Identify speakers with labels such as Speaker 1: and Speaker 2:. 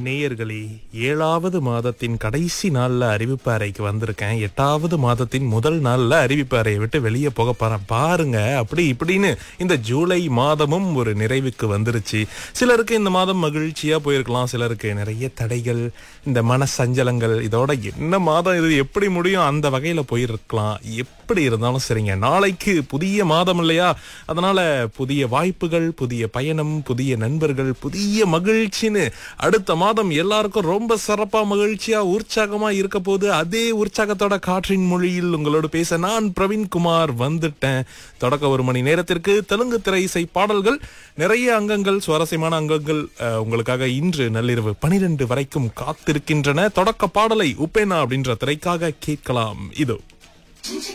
Speaker 1: நேயர்களே ஏழாவது மாதத்தின் கடைசி நாள்ல அறிவிப்பு அறைக்கு வந்திருக்கேன் எட்டாவது மாதத்தின் முதல் நாள்ல அறிவிப்பு அறையை விட்டு வெளியே போக போறேன் பாருங்க அப்படி இப்படின்னு இந்த ஜூலை மாதமும் ஒரு நிறைவுக்கு வந்துருச்சு சிலருக்கு இந்த மாதம் மகிழ்ச்சியா போயிருக்கலாம் சிலருக்கு நிறைய தடைகள் இந்த மன சஞ்சலங்கள் இதோட என்ன மாதம் இது எப்படி முடியும் அந்த வகையில போயிருக்கலாம் எப்படி இருந்தாலும் சரிங்க நாளைக்கு புதிய மாதம் இல்லையா அதனால புதிய வாய்ப்புகள் புதிய பயணம் புதிய நண்பர்கள் புதிய மகிழ்ச்சின்னு அடுத்த மாதம் எல்லாருக்கும் ரொம்ப சிறப்பா மகிழ்ச்சியா உற்சாகமா இருக்க போது அதே உற்சாகத்தோட காற்றின் மொழியில் உங்களோடு பேச நான் பிரவீன்குமார் வந்துட்டேன் தொடக்க ஒரு மணி நேரத்திற்கு தெலுங்கு திரை இசை பாடல்கள் நிறைய அங்கங்கள் சுவாரஸ்யமான அங்கங்கள் அஹ், உங்களுக்காக இன்று நள்ளிரவு பனிரெண்டு வரைக்கும் காத்திருக்கின்றன தொடக்க பாடலை உப்பேனா அப்படின்ற திரைக்காக கேட்கலாம் இதோ